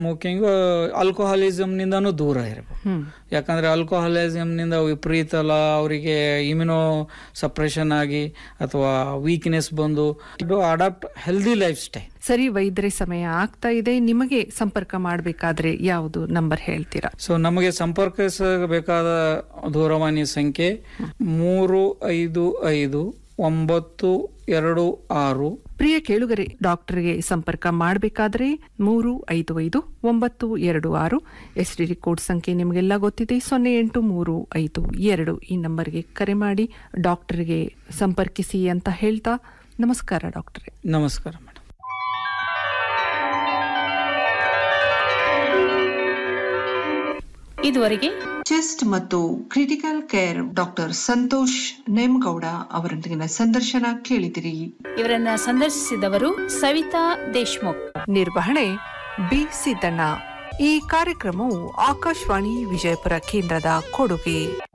smoking ಆಲ್ಕೋಹಾಲಿಸಮ್ನಿಂದನೂ ದೂರ ಇರಬೇಕು ಹ್ಮ್ ಯಾಕಂದ್ರೆ ಆಲ್ಕೋಹಾಲಿಸಮ್ನಿಂದ ವಿಪರೀತ ಅಲ್ಲ ಅವರಿಗೆ ಇಮ್ಯುನೋ ಸಪ್ರೆಷನ್ ಆಗಿ ಅಥವಾ ವೀಕ್ನೆಸ್ ಬಂದು ಇದು ಅಡಾಪ್ಟ್ ಹೆಲ್ದಿ ಲೈಫ್ ಸ್ಟೈಲ್ ಸರಿ ವೈದ್ಯರೇ ಸಮಯ ಆಗ್ತಾ ಇದೆ ನಿಮಗೆ ಸಂಪರ್ಕ ಮಾಡಬೇಕಾದ್ರೆ ಯಾವುದು ನಂಬರ್ ಹೇಳ್ತೀರಾ ಸೊ ನಮಗೆ ಸಂಪರ್ಕಿಸಬೇಕಾದ ದೂರವಾಣಿ ಸಂಖ್ಯೆ ಮೂರು ಐದು ಐದು ಒಂಬತ್ತು ಎರಡು ಆರು ಪ್ರಿಯ ಕೇಳುಗರೆ ಡಾಕ್ಟರ್ಗೆ ಸಂಪರ್ಕ ಮಾಡಬೇಕಾದ್ರೆ ಮೂರು ಐದು ಐದು ಒಂಬತ್ತು ಎರಡು ಆರು ಎಸ್ ಡಿ ಕೋಡ್ ಸಂಖ್ಯೆ ನಿಮಗೆಲ್ಲ ಗೊತ್ತಿದೆ ಸೊನ್ನೆ ಎಂಟು ಮೂರು ಐದು ಎರಡು ಈ ನಂಬರ್ಗೆ ಕರೆ ಮಾಡಿ ಡಾಕ್ಟರ್ಗೆ ಸಂಪರ್ಕಿಸಿ ಅಂತ ಹೇಳ್ತಾ ನಮಸ್ಕಾರ ಡಾಕ್ಟರೇ ನಮಸ್ಕಾರ ಮೇಡಮ್ ಇದುವರೆಗೆ ಚೆಸ್ಟ್ ಮತ್ತು critical care doctor Santosh Nemagowda ಅವರೊಂದಿಗಿನ ಸಂದರ್ಶನ ಕೇಳಿದಿರಿ ಇವರನ್ನ ಸಂದರ್ಶಿಸಿದವರು ಸವಿತಾ ದೇಶ್ಮುಖ್ ನಿರ್ವಹಣೆ ಬಿ ಸಿದ್ದಣ್ಣ ಈ ಕಾರ್ಯಕ್ರಮವು ಆಕಾಶವಾಣಿ ವಿಜಯಪುರ ಕೇಂದ್ರದ ಕೊಡುಗೆ